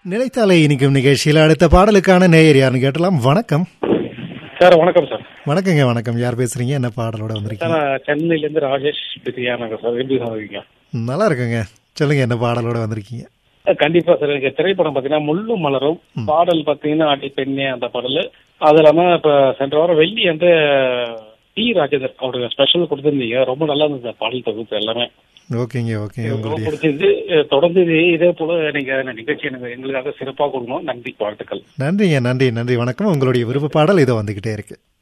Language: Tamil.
நிலைத்தாலே இனிக்கும் நிகழ்ச்சியில் அடுத்த பாடலுக்கான நேயர் யாருன்னு கேட்டலாம் வணக்கம் சார் வணக்கம் சார் வணக்கங்க வணக்கம் யார் பேசுறீங்க என்ன பாடலோட சார் வந்திருக்கீங்க நான் சென்னையிலேருந்து ராஜேஷ் பிரியானங்க சார் எப்படி சார் இருக்கீங்க நல்லா இருக்குங்க சொல்லுங்க என்ன பாடலோட வந்திருக்கீங்க அஹ் கண்டிப்பா சார் எனக்கு திரைப்படம் பாத்தீங்கன்னா முள்ளும் மலரும் பாடல் பாத்தீங்கன்னா அடி பெண்ணே அந்த பாடல் அது இல்லாம இப்ப சென்ற வாரம் வெள்ளி வந்து டி ராஜேந்தர் அவருக்கு ஸ்பெஷல் கொடுத்துருந்தீங்க ரொம்ப நல்லா இருந்தது சார் பாடல் தொகுப்பு எல்லாமே ஓகேங்க ஓகேங்க ரொம்ப உங்களுடைய பிடிச்சிருந்து அஹ் தொடர்ந்து இதே- இதே போல நீங்க இந்த நிகழ்ச்சி எனக்கு எங்களுக்காக சிறப்பாக கொடுக்கணும் நன்றி வாழ்த்துக்கள் நன்றிங்க நன்றி நன்றி வணக்கம் உங்களுடைய விருப்ப பாடல் இதோ வந்துகிட்டே இருக்கு